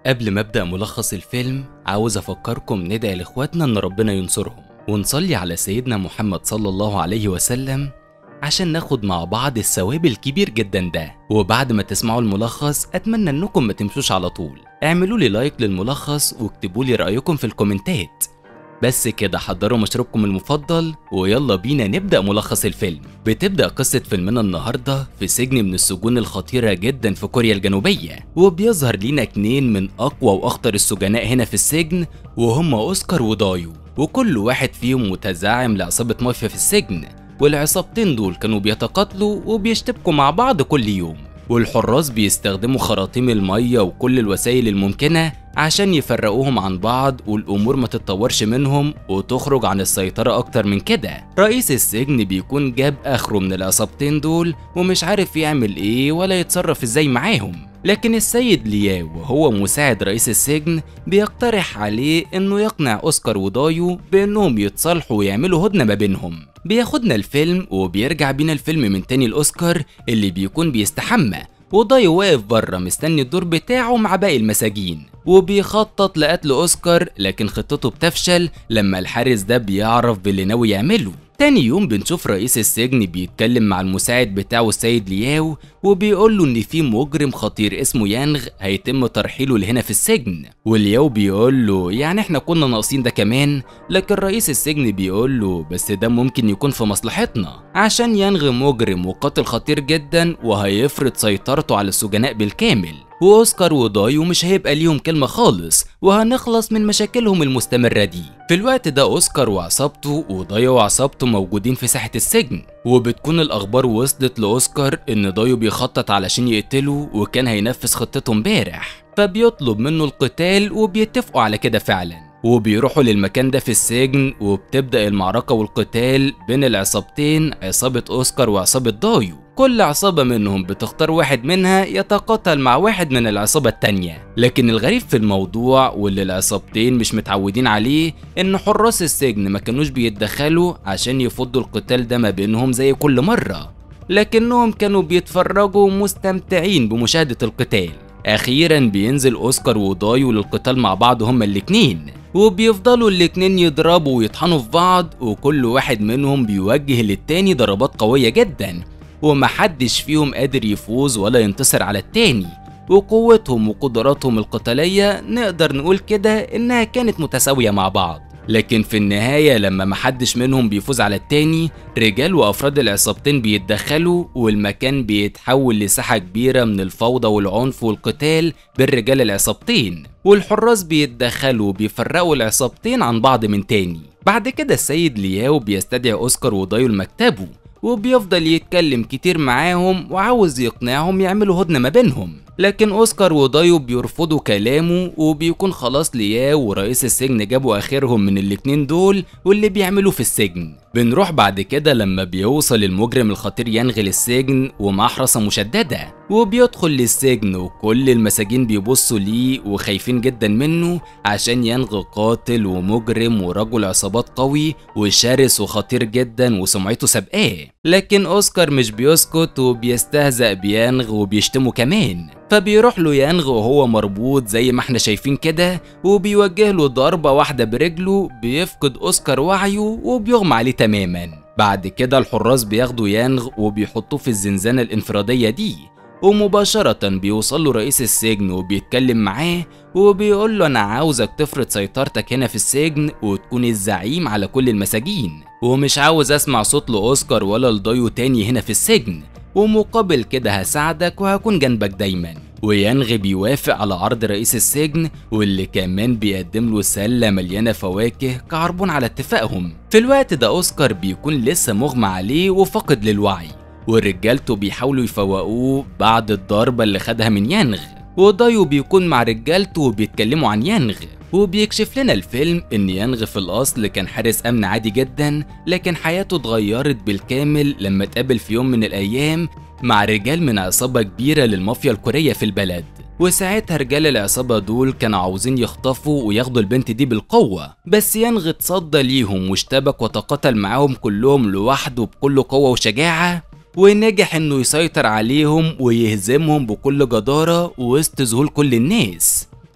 قبل ما ابدا ملخص الفيلم عاوز افكركم ندعي لاخواتنا ان ربنا ينصرهم ونصلي على سيدنا محمد صلى الله عليه وسلم عشان ناخد مع بعض الثواب الكبير جدا ده وبعد ما تسمعوا الملخص اتمنى انكم ما تمشوش على طول اعملوا لي لايك للملخص واكتبوا لي رايكم في الكومنتات بس كده حضروا مشروبكم المفضل ويلا بينا نبدأ ملخص الفيلم بتبدأ قصة فيلمنا النهاردة في سجن من السجون الخطيرة جدا في كوريا الجنوبية وبيظهر لينا اتنين من أقوى وأخطر السجناء هنا في السجن وهم أوسكار ودايو وكل واحد فيهم متزعم لعصابة مافيا في السجن والعصابتين دول كانوا بيتقاتلوا وبيشتبكوا مع بعض كل يوم والحراس بيستخدموا خراطيم المية وكل الوسائل الممكنة عشان يفرقوهم عن بعض والأمور ما تتطورش منهم وتخرج عن السيطرة أكتر من كده رئيس السجن بيكون جاب آخره من العصابتين دول ومش عارف يعمل إيه ولا يتصرف إزاي معاهم لكن السيد لياو وهو مساعد رئيس السجن بيقترح عليه انه يقنع اوسكار ودايو بانهم يتصالحوا ويعملوا هدنه ما بينهم بياخدنا الفيلم وبيرجع بينا الفيلم من تاني لاوسكار اللي بيكون بيستحمى وضايو واقف بره مستني الدور بتاعه مع باقي المساجين وبيخطط لقتل اوسكار لكن خطته بتفشل لما الحارس ده بيعرف باللي ناوي يعمله تاني يوم بنشوف رئيس السجن بيتكلم مع المساعد بتاعه السيد لياو وبيقول له ان في مجرم خطير اسمه يانغ هيتم ترحيله لهنا في السجن والياو بيقول له يعني احنا كنا ناقصين ده كمان لكن رئيس السجن بيقول له بس ده ممكن يكون في مصلحتنا عشان يانغ مجرم وقاتل خطير جدا وهيفرض سيطرته على السجناء بالكامل واوسكار ودايو مش هيبقى ليهم كلمة خالص وهنخلص من مشاكلهم المستمرة دي في الوقت ده اوسكار وعصابته ودايو وعصابته موجودين في ساحة السجن وبتكون الاخبار وصلت لاوسكار ان دايو بيخطط علشان يقتله وكان هينفذ خطته امبارح فبيطلب منه القتال وبيتفقوا على كده فعلا وبيروحوا للمكان ده في السجن وبتبدأ المعركة والقتال بين العصابتين عصابة أوسكار وعصابة دايو كل عصابة منهم بتختار واحد منها يتقاتل مع واحد من العصابة التانية لكن الغريب في الموضوع واللي العصابتين مش متعودين عليه إن حراس السجن ما كانوش بيتدخلوا عشان يفضوا القتال ده ما بينهم زي كل مرة لكنهم كانوا بيتفرجوا مستمتعين بمشاهدة القتال أخيرا بينزل أوسكار ودايو للقتال مع بعض هما الاتنين وبيفضلوا الاتنين يضربوا ويطحنوا في بعض وكل واحد منهم بيوجه للتاني ضربات قوية جدا ومحدش فيهم قادر يفوز ولا ينتصر على التاني وقوتهم وقدراتهم القتالية نقدر نقول كده إنها كانت متساوية مع بعض لكن في النهاية لما محدش منهم بيفوز على التاني رجال وأفراد العصابتين بيتدخلوا والمكان بيتحول لساحة كبيرة من الفوضى والعنف والقتال بين رجال العصابتين والحراس بيتدخلوا وبيفرقوا العصابتين عن بعض من تاني بعد كده السيد لياو بيستدعي أوسكار ودايو لمكتبه وبيفضل يتكلم كتير معاهم وعاوز يقنعهم يعملوا هدنة ما بينهم لكن اوسكار ودايو بيرفضوا كلامه وبيكون خلاص لياو ورئيس السجن جابوا اخرهم من الاتنين دول واللي بيعملوا في السجن بنروح بعد كده لما بيوصل المجرم الخطير ينغي للسجن ومعاه حراسة مشددة وبيدخل للسجن وكل المساجين بيبصوا ليه وخايفين جدا منه عشان ينغي قاتل ومجرم ورجل عصابات قوي وشرس وخطير جدا وسمعته سابقاه لكن اوسكار مش بيسكت وبيستهزأ بيانغ وبيشتمه كمان فبيروح له يانغ وهو مربوط زي ما احنا شايفين كده وبيوجه له ضربة واحدة برجله بيفقد اوسكار وعيه وبيغمى عليه تماما بعد كده الحراس بياخدوا يانغ وبيحطوه في الزنزانة الانفرادية دي ومباشرة بيوصل له رئيس السجن وبيتكلم معاه وبيقول له أنا عاوزك تفرض سيطرتك هنا في السجن وتكون الزعيم على كل المساجين ومش عاوز أسمع صوت لأوسكار ولا لضايو تاني هنا في السجن ومقابل كده هساعدك وهكون جنبك دايما وينغي بيوافق على عرض رئيس السجن واللي كمان بيقدم له سلة مليانة فواكه كعربون على اتفاقهم في الوقت ده أوسكار بيكون لسه مغمى عليه وفاقد للوعي ورجالته بيحاولوا يفوقوه بعد الضربة اللي خدها من يانغ ودايو بيكون مع رجالته وبيتكلموا عن يانغ وبيكشف لنا الفيلم ان يانغ في الاصل كان حارس امن عادي جدا لكن حياته اتغيرت بالكامل لما اتقابل في يوم من الايام مع رجال من عصابة كبيرة للمافيا الكورية في البلد وساعتها رجال العصابة دول كانوا عاوزين يخطفوا وياخدوا البنت دي بالقوة بس يانغ اتصدى ليهم واشتبك وتقاتل معاهم كلهم لوحده بكل قوة وشجاعة ونجح انه يسيطر عليهم ويهزمهم بكل جدارة وسط ذهول كل الناس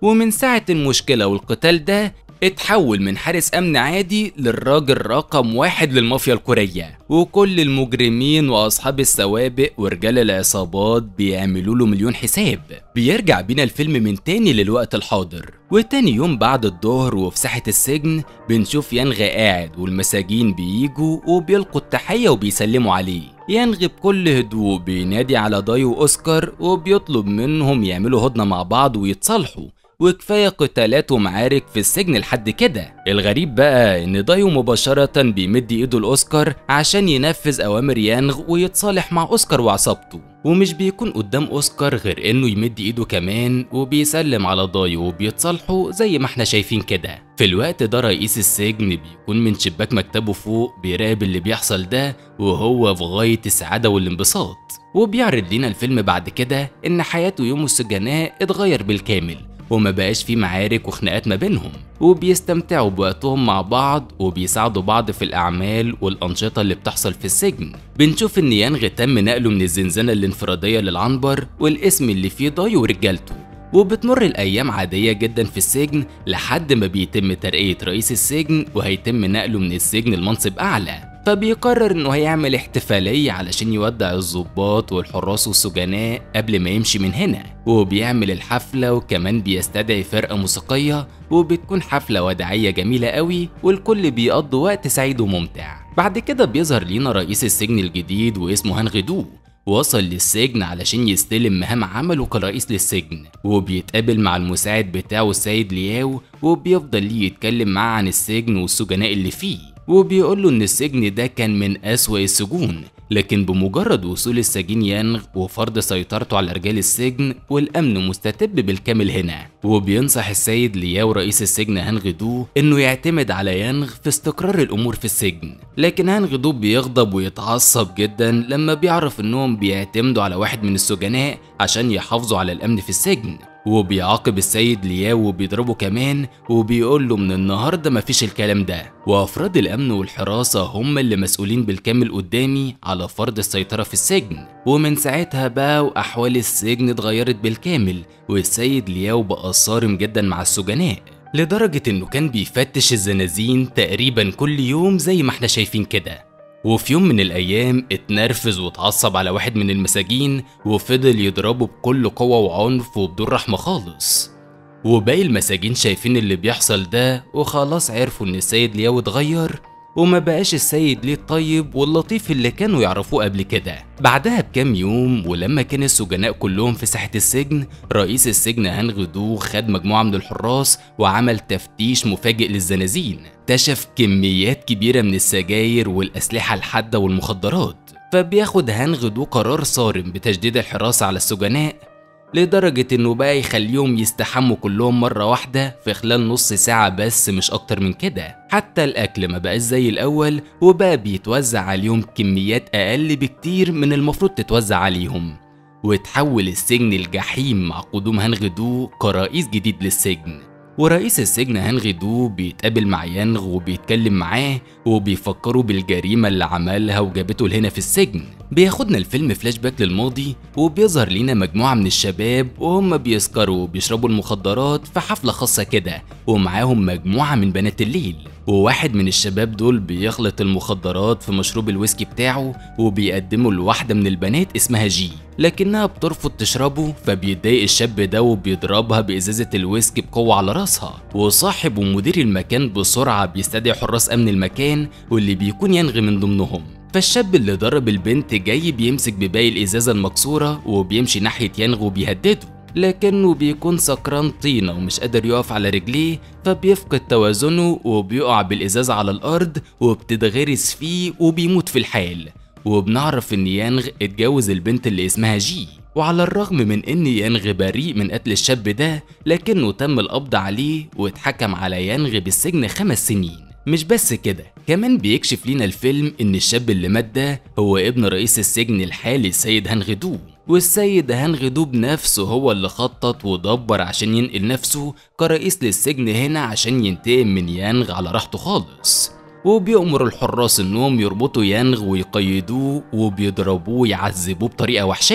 ومن ساعة المشكلة والقتال ده اتحول من حارس امن عادي للراجل رقم واحد للمافيا الكورية وكل المجرمين واصحاب السوابق ورجال العصابات بيعملوا له مليون حساب بيرجع بينا الفيلم من تاني للوقت الحاضر وتاني يوم بعد الظهر وفي ساحة السجن بنشوف ينغ قاعد والمساجين بيجوا وبيلقوا التحية وبيسلموا عليه ينغ بكل هدوء بينادي على داي وأوسكار وبيطلب منهم يعملوا هدنة مع بعض ويتصالحوا وكفايه قتالات ومعارك في السجن لحد كده الغريب بقى ان دايو مباشره بيمد ايده لاوسكار عشان ينفذ اوامر يانغ ويتصالح مع اوسكار وعصابته ومش بيكون قدام اوسكار غير انه يمد ايده كمان وبيسلم على دايو وبيتصالحوا زي ما احنا شايفين كده في الوقت ده رئيس السجن بيكون من شباك مكتبه فوق بيراقب اللي بيحصل ده وهو في غايه السعاده والانبساط وبيعرض لنا الفيلم بعد كده ان حياته يوم السجناء اتغير بالكامل وما بقاش في معارك وخناقات ما بينهم وبيستمتعوا بوقتهم مع بعض وبيساعدوا بعض في الأعمال والأنشطة اللي بتحصل في السجن بنشوف إن يانغ تم نقله من الزنزانة الانفرادية للعنبر والاسم اللي فيه داي ورجالته وبتمر الأيام عادية جدا في السجن لحد ما بيتم ترقية رئيس السجن وهيتم نقله من السجن لمنصب أعلى فبيقرر انه هيعمل احتفالية علشان يودع الضباط والحراس والسجناء قبل ما يمشي من هنا وبيعمل الحفلة وكمان بيستدعي فرقة موسيقية وبتكون حفلة وداعية جميلة قوي والكل بيقضي وقت سعيد وممتع بعد كده بيظهر لينا رئيس السجن الجديد واسمه هانغدو وصل للسجن علشان يستلم مهام عمله كرئيس للسجن وبيتقابل مع المساعد بتاعه السيد لياو وبيفضل ليه يتكلم معاه عن السجن والسجناء اللي فيه وبيقول له ان السجن ده كان من اسوأ السجون لكن بمجرد وصول السجين يانغ وفرض سيطرته على رجال السجن والامن مستتب بالكامل هنا وبينصح السيد لياو رئيس السجن هانغ دو انه يعتمد على يانغ في استقرار الامور في السجن لكن هانغ دو بيغضب ويتعصب جدا لما بيعرف انهم بيعتمدوا على واحد من السجناء عشان يحافظوا على الامن في السجن وبيعاقب السيد لياو وبيضربه كمان وبيقول له من النهارده مفيش الكلام ده وافراد الامن والحراسه هم اللي مسؤولين بالكامل قدامي على فرض السيطره في السجن ومن ساعتها بقى واحوال السجن اتغيرت بالكامل والسيد لياو بقى صارم جدا مع السجناء لدرجة انه كان بيفتش الزنازين تقريبا كل يوم زي ما احنا شايفين كده وفي يوم من الأيام اتنرفز واتعصب على واحد من المساجين وفضل يضربه بكل قوة وعنف وبدون رحمة خالص وباقي المساجين شايفين اللي بيحصل ده وخلاص عرفوا إن السيد لياو اتغير وما بقاش السيد ليه الطيب واللطيف اللي كانوا يعرفوه قبل كده بعدها بكام يوم ولما كان السجناء كلهم في ساحة السجن رئيس السجن هانغ دو خد مجموعة من الحراس وعمل تفتيش مفاجئ للزنازين اكتشف كميات كبيرة من السجاير والأسلحة الحادة والمخدرات فبياخد هانغ دو قرار صارم بتشديد الحراسة على السجناء لدرجة انه بقى يخليهم يستحموا كلهم مرة واحدة في خلال نص ساعة بس مش اكتر من كده حتى الاكل ما بقاش زي الاول وبقى بيتوزع عليهم كميات اقل بكتير من المفروض تتوزع عليهم وتحول السجن الجحيم مع قدوم هانغ دو كرئيس جديد للسجن ورئيس السجن هانغ دو بيتقابل مع يانغ وبيتكلم معاه وبيفكروا بالجريمة اللي عملها وجابته لهنا في السجن بياخدنا الفيلم فلاش باك للماضي وبيظهر لينا مجموعة من الشباب وهم بيسكروا وبيشربوا المخدرات في حفلة خاصة كده ومعاهم مجموعة من بنات الليل وواحد من الشباب دول بيخلط المخدرات في مشروب الويسكي بتاعه وبيقدمه لواحدة من البنات اسمها جي لكنها بترفض تشربه فبيتضايق الشاب ده وبيضربها بإزازة الويسكي بقوة على راسها وصاحب ومدير المكان بسرعة بيستدعي حراس أمن المكان واللي بيكون ينغي من ضمنهم فالشاب اللي ضرب البنت جاي بيمسك بباقي الإزازة المكسورة وبيمشي ناحية ينغ وبيهدده لكنه بيكون سكران طينة ومش قادر يقف على رجليه فبيفقد توازنه وبيقع بالإزازة على الأرض وبتتغرس فيه وبيموت في الحال وبنعرف إن يانغ اتجوز البنت اللي اسمها جي وعلى الرغم من ان يانغ بريء من قتل الشاب ده لكنه تم القبض عليه واتحكم على يانغ بالسجن خمس سنين مش بس كده كمان بيكشف لينا الفيلم ان الشاب اللي مات ده هو ابن رئيس السجن الحالي السيد هانغدو والسيد هانغدو بنفسه هو اللي خطط ودبر عشان ينقل نفسه كرئيس للسجن هنا عشان ينتقم من يانغ على راحته خالص وبيأمر الحراس انهم يربطوا يانغ ويقيدوه وبيضربوه ويعذبوه بطريقة وحشية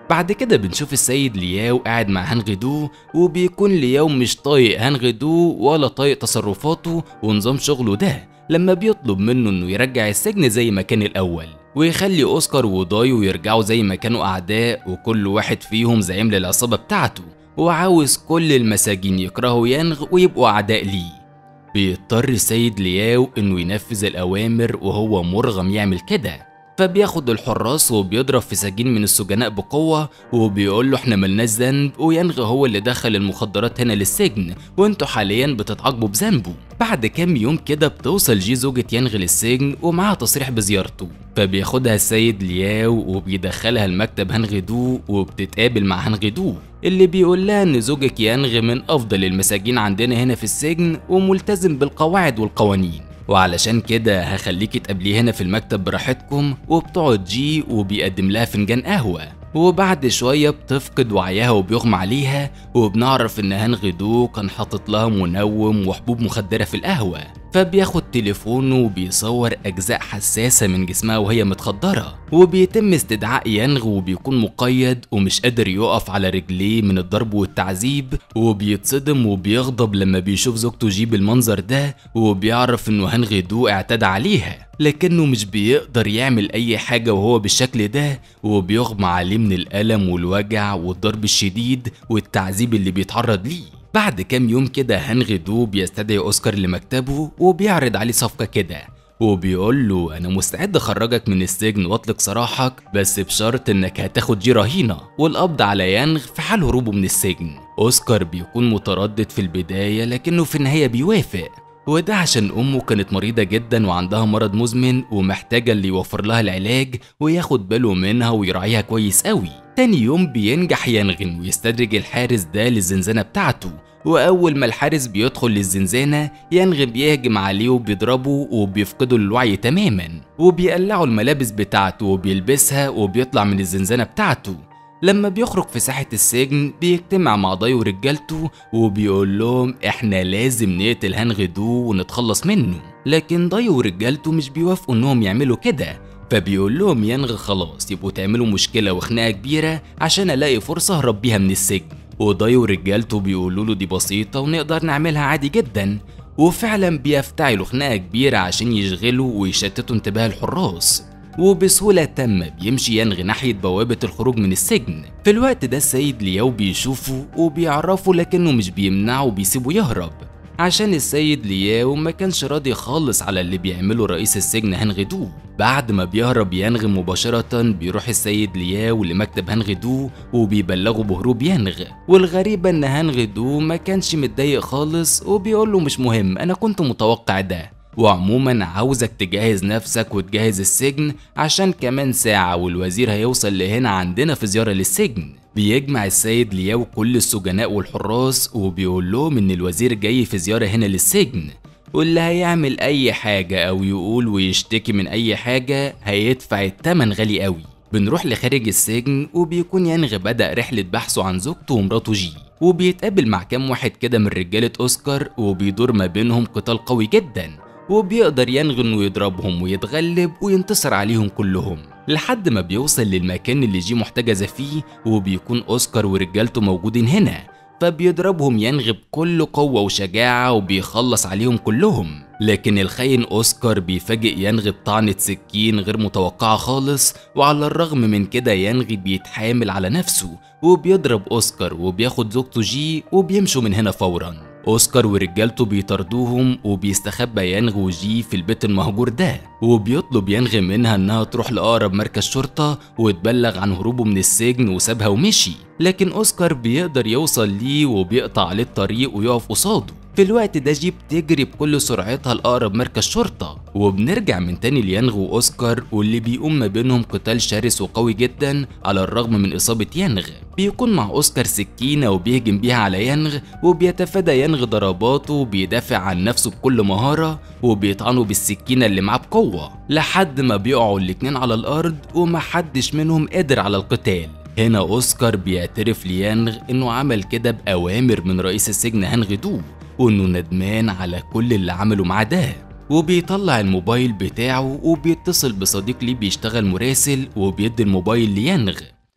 بعد كده بنشوف السيد لياو قاعد مع هانغدو وبيكون لياو مش طايق هانغدو ولا طايق تصرفاته ونظام شغله ده لما بيطلب منه انه يرجع السجن زي ما كان الاول ويخلي اوسكار ودايو يرجعوا زي ما كانوا اعداء وكل واحد فيهم زعيم للعصابه بتاعته وعاوز كل المساجين يكرهوا يانغ ويبقوا اعداء ليه بيضطر السيد لياو انه ينفذ الاوامر وهو مرغم يعمل كده فبياخد الحراس وبيضرب في سجين من السجناء بقوة وبيقول له احنا ملناش ذنب وينغ هو اللي دخل المخدرات هنا للسجن وانتوا حاليا بتتعاقبوا بذنبه بعد كام يوم كده بتوصل جي زوجة ينغ للسجن ومعاها تصريح بزيارته فبياخدها السيد لياو وبيدخلها المكتب هنغدو وبتتقابل مع هنغدو اللي بيقول لها ان زوجك ينغ من افضل المساجين عندنا هنا في السجن وملتزم بالقواعد والقوانين وعلشان كده هخليكي تقابليه هنا في المكتب براحتكم وبتقعد جي وبيقدم لها فنجان قهوة وبعد شوية بتفقد وعيها وبيغمى عليها وبنعرف إن هانغدو كان حاطط لها منوم وحبوب مخدرة في القهوة فبياخد تليفونه وبيصور أجزاء حساسة من جسمها وهي متخدرة وبيتم استدعاء ينغ وبيكون مقيد ومش قادر يقف على رجليه من الضرب والتعذيب وبيتصدم وبيغضب لما بيشوف زوجته جي بالمنظر ده وبيعرف إنه هانغدو اعتدى عليها لكنه مش بيقدر يعمل أي حاجة وهو بالشكل ده وبيغمى عليه من الألم والوجع والضرب الشديد والتعذيب اللي بيتعرض ليه بعد كام يوم كده هنغدو بيستدعي أوسكار لمكتبه وبيعرض عليه صفقة كده وبيقول له أنا مستعد أخرجك من السجن وأطلق سراحك بس بشرط إنك هتاخد جي رهينة والقبض على يانغ في حال هروبه من السجن أوسكار بيكون متردد في البداية لكنه في النهاية بيوافق وده عشان أمه كانت مريضة جدا وعندها مرض مزمن ومحتاجة اللي يوفر لها العلاج وياخد باله منها ويراعيها كويس قوي تاني يوم بينجح ينغن ويستدرج الحارس ده للزنزانة بتاعته وأول ما الحارس بيدخل للزنزانة ينغ بيهجم عليه وبيضربه وبيفقده الوعي تماما وبيقلعه الملابس بتاعته وبيلبسها وبيطلع من الزنزانة بتاعته لما بيخرج في ساحة السجن بيجتمع مع ضي ورجالته وبيقول لهم احنا لازم نقتل هنغدو ونتخلص منه لكن ضي ورجالته مش بيوافقوا انهم يعملوا كده فبيقول لهم ينغ خلاص يبقوا تعملوا مشكلة وخناقة كبيرة عشان الاقي فرصة اهرب بيها من السجن وضي ورجالته بيقولوا له دي بسيطة ونقدر نعملها عادي جدا وفعلا بيفتعلوا خناقة كبيرة عشان يشغلوا ويشتتوا انتباه الحراس وبسهولة تامة بيمشي ينغي ناحية بوابة الخروج من السجن في الوقت ده السيد لياو بيشوفه وبيعرفه لكنه مش بيمنعه وبيسيبه يهرب عشان السيد لياو ما كانش راضي خالص على اللي بيعمله رئيس السجن هنغدو بعد ما بيهرب ينغ مباشرة بيروح السيد لياو لمكتب هنغدو وبيبلغه بهروب ينغ والغريبة ان هنغدو ما كانش متضايق خالص وبيقول له مش مهم انا كنت متوقع ده وعموما عاوزك تجهز نفسك وتجهز السجن عشان كمان ساعة والوزير هيوصل لهنا عندنا في زيارة للسجن بيجمع السيد لياو كل السجناء والحراس وبيقول لهم ان الوزير جاي في زيارة هنا للسجن واللي هيعمل اي حاجة او يقول ويشتكي من اي حاجة هيدفع التمن غالي قوي بنروح لخارج السجن وبيكون ينغ بدأ رحلة بحثه عن زوجته ومراته جي وبيتقابل مع كام واحد كده من رجالة أوسكار وبيدور ما بينهم قتال قوي جدا وبيقدر ينغ انه يضربهم ويتغلب وينتصر عليهم كلهم لحد ما بيوصل للمكان اللي جي محتجزة فيه وبيكون أوسكار ورجالته موجودين هنا فبيضربهم ينغ بكل قوة وشجاعة وبيخلص عليهم كلهم لكن الخاين أوسكار بيفاجئ ينغ بطعنة سكين غير متوقعة خالص وعلى الرغم من كده ينغ بيتحامل على نفسه وبيضرب أوسكار وبياخد زوجته جي وبيمشوا من هنا فوراً اوسكار ورجالته بيطاردوهم وبيستخبى ينغ وجي في البيت المهجور ده وبيطلب ينغ منها انها تروح لاقرب مركز شرطه وتبلغ عن هروبه من السجن وسابها ومشي لكن اوسكار بيقدر يوصل ليه وبيقطع عليه الطريق ويقف قصاده في الوقت ده جي بتجري بكل سرعتها لأقرب مركز شرطة وبنرجع من تاني ليانغ وأوسكار واللي بيقوم ما بينهم قتال شرس وقوي جدا على الرغم من إصابة يانغ بيكون مع أوسكار سكينة وبيهجم بيها على يانغ وبيتفادى يانغ ضرباته وبيدافع عن نفسه بكل مهارة وبيطعنه بالسكينة اللي معاه بقوة لحد ما بيقعوا الاتنين على الأرض ومحدش منهم قادر على القتال هنا أوسكار بيعترف ليانغ إنه عمل كده بأوامر من رئيس السجن هانغ دو وإنه ندمان على كل اللي عمله معاه ده وبيطلع الموبايل بتاعه وبيتصل بصديق ليه بيشتغل مراسل وبيدي الموبايل ليانغ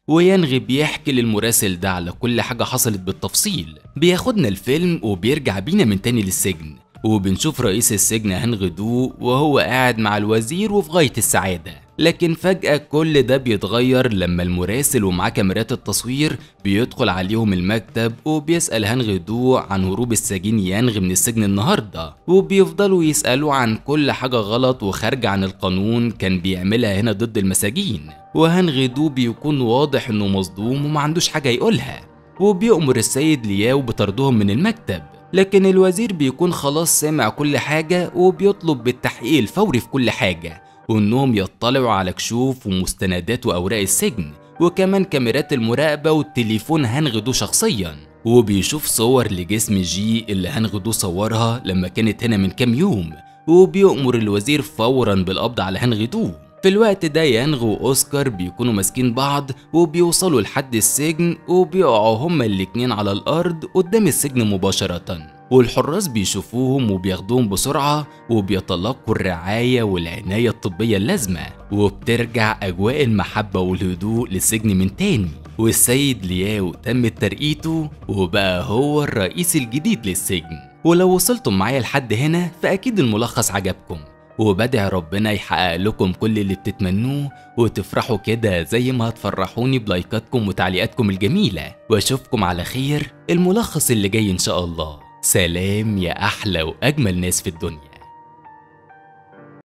وينغي بيحكي للمراسل ده على كل حاجة حصلت بالتفصيل بياخدنا الفيلم وبيرجع بينا من تاني للسجن وبنشوف رئيس السجن هنغدو وهو قاعد مع الوزير وفي غاية السعادة لكن فجأة كل ده بيتغير لما المراسل ومعاه كاميرات التصوير بيدخل عليهم المكتب وبيسأل هنغدو عن هروب السجين يانغ من السجن النهاردة وبيفضلوا يسألوه عن كل حاجة غلط وخارجة عن القانون كان بيعملها هنا ضد المساجين وهنغدو بيكون واضح انه مصدوم وما عندوش حاجة يقولها وبيأمر السيد لياو بطردهم من المكتب لكن الوزير بيكون خلاص سامع كل حاجة وبيطلب بالتحقيق الفوري في كل حاجة وإنهم يطلعوا على كشوف ومستندات وأوراق السجن وكمان كاميرات المراقبة والتليفون هنغدو شخصيا وبيشوف صور لجسم جي اللي هنغدو صورها لما كانت هنا من كام يوم وبيأمر الوزير فورا بالقبض على هنغدو في الوقت ده يانغ وأوسكار بيكونوا ماسكين بعض وبيوصلوا لحد السجن وبيقعوا هما الاتنين على الأرض قدام السجن مباشرة والحراس بيشوفوهم وبياخدوهم بسرعة وبيتلقوا الرعاية والعناية الطبية اللازمة وبترجع أجواء المحبة والهدوء للسجن من تاني والسيد لياو تم ترقيته وبقى هو الرئيس الجديد للسجن ولو وصلتم معايا لحد هنا فأكيد الملخص عجبكم وبدعي ربنا يحقق لكم كل اللي بتتمنوه وتفرحوا كده زي ما هتفرحوني بلايكاتكم وتعليقاتكم الجميلة واشوفكم على خير الملخص اللي جاي ان شاء الله سلام يا احلى واجمل ناس في الدنيا